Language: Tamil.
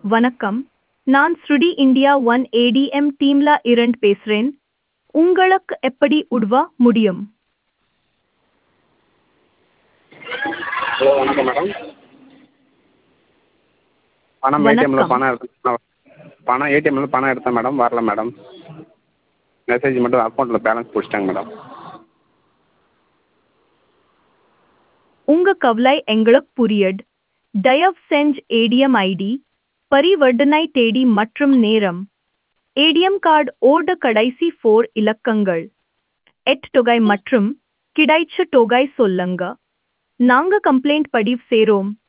வணக்கம் நான் ஸ்ருடி இந்தியா ஒன் ஏடிஎம் டீம்ல இரண்டு பேசுறேன் உங்களுக்கு எப்படி உதவ முடியும் ஹலோ வணக்கம் மேடம் பணம் ஏடிஎம்மில் பணம் எடுத்தேன் பணம் ஏடிஎம்மில் பணம் எடுத்தேன் மேடம் வரல மேடம் மெசேஜ் மட்டும் அக்கௌண்ட்டில் பேலன்ஸ் பிடிச்சிட்டாங்க மேடம் உங்க கவலை எங்களுக்கு புரியுது தயவு செஞ்சு ஏடிஎம் ஐடி பரிவர்த்தனை தேதி மற்றும் நேரம் ஏடிஎம் கார்டு ஓட கடைசி ஃபோர் இலக்கங்கள் எட் தொகை மற்றும் கிடைச்ச தொகை சொல்லுங்க நாங்க கம்ப்ளைண்ட் பதிவு செய்றோம்